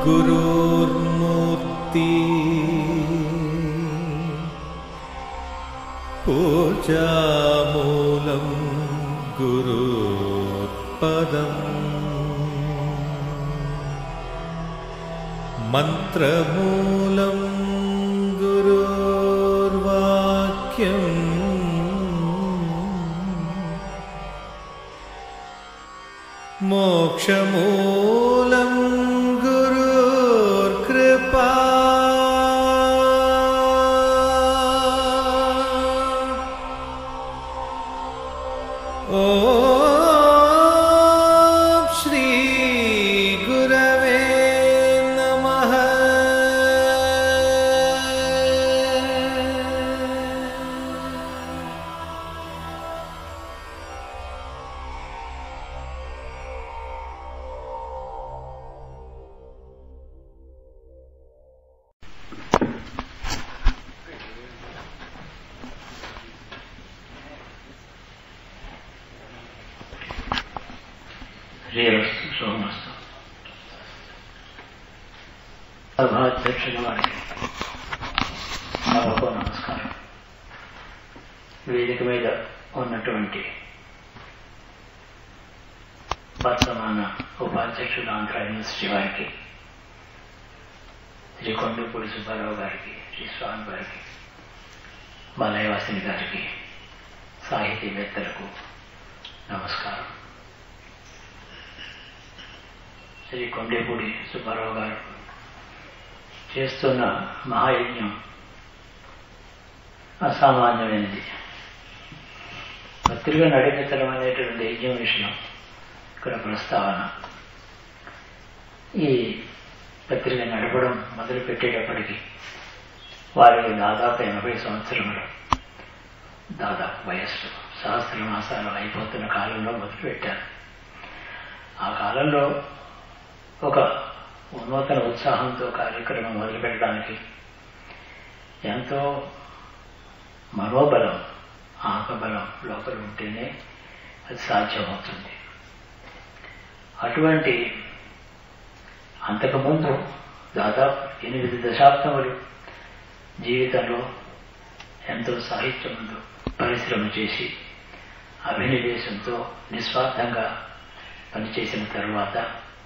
गुरोर्मूर्ति पूजामूलं गुरुपदम् मन्त्रमूलं गुरोर्वाक्यम् मोक्षमूलं गुरुर्कृपा ॐ श्रीगुरवे नमः శ్రీరస్తు సోమస్తు సభాధ్యక్షుల వారికి సభకు నమస్కారం వేదిక మీద ఉన్నటువంటి వర్తమాన ఉపాధ్యక్షులు ఆంధ్ర యూనివర్సిటీ వారికి శ్రీ కొండపూడి సుబ్బారావు గారికి శ్రీ స్వామి గారికి మలయవాసిని గారికి సాహితీవేత్తలకు నమస్కారం శ్రీ కొండేపూడి సుబ్బారావు గారు చేస్తున్న మహాయజ్ఞం అసామాన్యమైనది పత్రిక నడిపించడం అనేటువంటి యజ్ఞం విషయం ఇక్కడ ప్రస్తావన ఈ పత్రిక నడపడం మొదలు పెట్టేటప్పటికి వారికి దాదాపు ఎనభై సంవత్సరములు దాదాపు వయస్సు సహస్ర మాసాలు అయిపోతున్న కాలంలో మొదలుపెట్టారు ఆ కాలంలో ఒక నూతన ఉత్సాహంతో కార్యక్రమం మొదలుపెట్టడానికి ఎంతో మనోబలం ఆత్మబలం లోపల ఉంటేనే అది సాధ్యమవుతుంది అటువంటి అంతకుముందు దాదాపు ఎనిమిది దశాబ్దములు జీవితంలో ఎంతో సాహిత్యముందు పరిశ్రమ చేసి అభినివేశంతో నిస్వార్థంగా పనిచేసిన తరువాత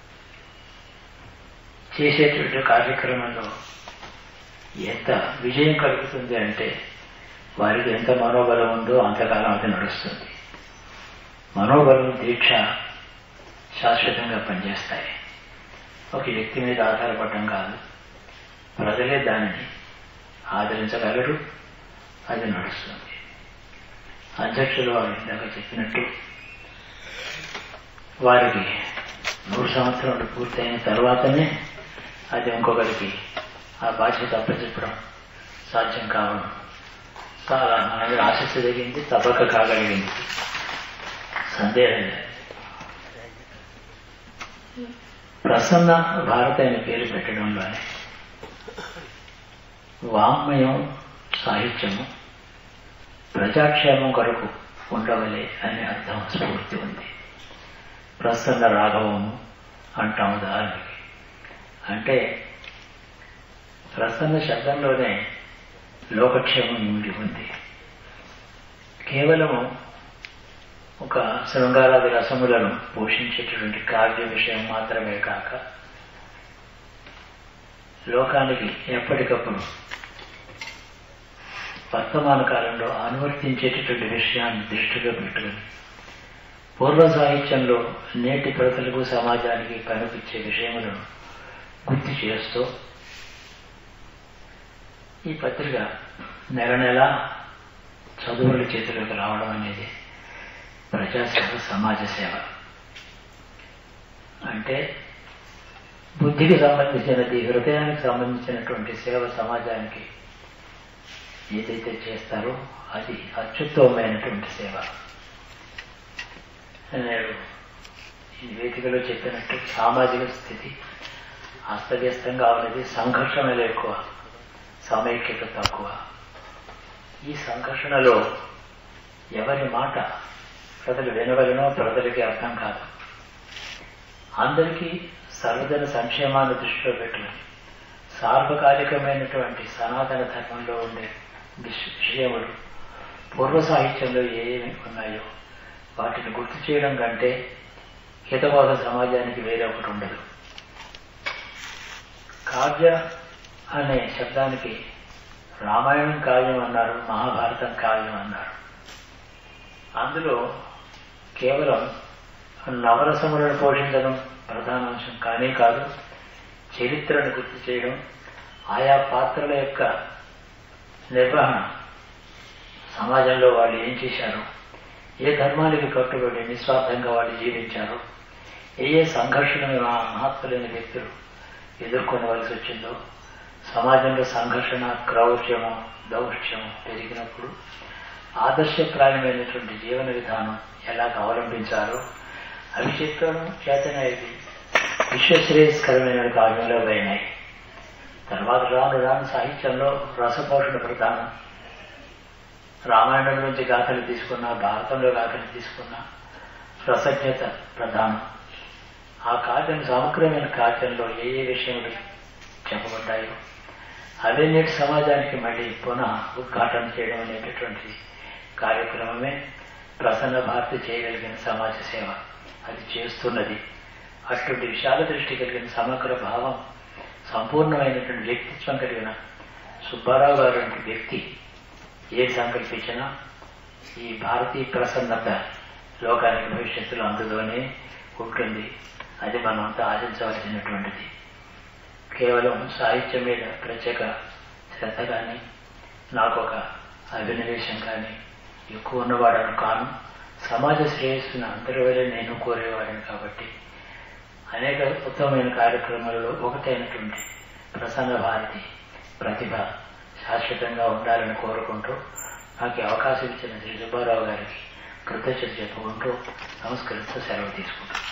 చేసేటువంటి కార్యక్రమంలో ఎంత విజయం కలుగుతుంది అంటే వారికి ఎంత మనోబలం ఉందో అంతకాలం అది నడుస్తుంది మనోబలం దీక్ష శాశ్వతంగా పనిచేస్తాయి ఒక వ్యక్తి మీద ఆధారపడటం కాదు ప్రజలే దానిని ఆదరించగలరు అది నడుస్తుంది అధ్యక్షులు వారు ఇందాక చెప్పినట్టు వారికి నూరు సంవత్సరాలు పూర్తయిన తర్వాతనే అది ఇంకొకరికి ఆ బాధ్యత అప్పచెప్పడం సాధ్యం కావడం చాలా మనకి ఆశించదగింది తప్పక కాగలిగింది సందేహం లేదు ప్రసన్న భారత్ అనే పేరు పెట్టడంలోనే వాంగ్మయం సాహిత్యము ప్రజాక్షేమం కొరకు ఉండవలే అనే అర్థం స్ఫూర్తి ఉంది ప్రసన్న రాఘవము అంటాం ఉదాహరణకి అంటే ప్రసన్న శబ్దంలోనే లోకక్షేమం ఇమిడి ఉంది కేవలము ఒక శృంగారాది రసములను పోషించేటటువంటి కావ్య విషయం మాత్రమే కాక లోకానికి ఎప్పటికప్పుడు వర్తమాన కాలంలో అనువర్తించేటటువంటి విషయాన్ని దృష్టిలో పెట్టుకుని పూర్వ సాహిత్యంలో నేటి ప్రజలకు సమాజానికి కనిపించే విషయములను గుర్తు చేస్తూ ఈ పత్రిక నెల నెల చదువుల చేతిలోకి రావడం అనేది ప్రజాసేవ సమాజ సేవ అంటే బుద్ధికి సంబంధించినది హృదయానికి సంబంధించినటువంటి సేవ సమాజానికి ఏదైతే చేస్తారో అది అత్యుత్తమమైనటువంటి సేవ నేను ఈ వేదికలో చెప్పినట్టు సామాజిక స్థితి అస్తవ్యస్తంగా ఉన్నది సంఘర్షణలు ఎక్కువ సమైక్యత తక్కువ ఈ సంఘర్షణలో ఎవరి మాట ప్రజలు వినవలనో ప్రజలకి అర్థం కాదు అందరికీ సర్వజన సంక్షేమాన్ని దృష్టిలో పెట్టుకుని సార్వకాలికమైనటువంటి సనాతన ధర్మంలో ఉండే విష- విషయములు పూర్వ సాహిత్యంలో ఏమి ఉన్నాయో వాటిని గుర్తు చేయడం కంటే హితబోధ సమాజానికి వేరే ఒకటి ఉండదు కావ్య అనే శబ్దానికి రామాయణం కావ్యం అన్నారు మహాభారతం కావ్యం అన్నారు అందులో కేవలం నవరసములను పోషించడం ప్రధాన అంశం కానీ కాదు చరిత్రను గుర్తు చేయడం ఆయా పాత్రల యొక్క నిర్వహణ సమాజంలో వాళ్ళు ఏం చేశారు ఏ ధర్మానికి కట్టుబడి నిస్వార్థంగా వాళ్ళు జీవించారు ఏ ఏ సంఘర్షణలు ఆ మహత్వలేని వ్యక్తులు ఎదుర్కొనవలసి వచ్చిందో సమాజంలో సంఘర్షణ క్రౌర్యము దౌష్ట్యము పెరిగినప్పుడు ఆదర్శప్రాయమైనటువంటి జీవన విధానం ఎలా అవలంబించాలో అవి చెప్పడం చేతనే ఇది విశ్వశ్రేయస్కరమైన కావ్యంలో పోయినాయి తర్వాత రాను రాను సాహిత్యంలో రసపోషణ ప్రధానం రామాయణం నుంచి గాథలు తీసుకున్నా భారతంలో గాథలు తీసుకున్నా రసజ్ఞత ప్రధానం ఆ కావ్యం సమగ్రమైన కావ్యంలో ఏ ఏ విషయములు చెప్పబడ్డాయో అవే నేటి సమాజానికి మళ్ళీ పునః ఉద్ఘాటన చేయడం అనేటటువంటి కార్యక్రమమే ప్రసన్న భారతి చేయగలిగిన సమాజ సేవ అది చేస్తున్నది అటువంటి విశాల దృష్టి కలిగిన సమగ్ర భావం సంపూర్ణమైనటువంటి వ్యక్తిత్వం కలిగిన సుబ్బారావు గారు వంటి వ్యక్తి ఏది సంకల్పించినా ఈ భారతీయ ప్రసన్నత లోకానికి భవిష్యత్తులో అందులోనే ఉంటుంది అది మనమంతా ఆశించవలసినటువంటిది కేవలం సాహిత్యం మీద ప్రత్యేక శ్రద్ధ కానీ నాకు ఒక అభినవేశం కానీ ఎక్కువ ఉన్నవాడను కాను సమాజ శ్రేయస్సును అందరి వల్ల నేను కోరేవాడిని కాబట్టి అనేక ఉత్తమమైన కార్యక్రమాలలో ఒకటైనటువంటి ప్రసన్న భారతి ప్రతిభ శాశ్వతంగా ఉండాలని కోరుకుంటూ నాకు ఈ అవకాశం ఇచ్చిన శ్రీ సుబ్బారావు గారికి కృతజ్ఞత చెప్పుకుంటూ నమస్కరిస్తూ సెలవు తీసుకుంటాను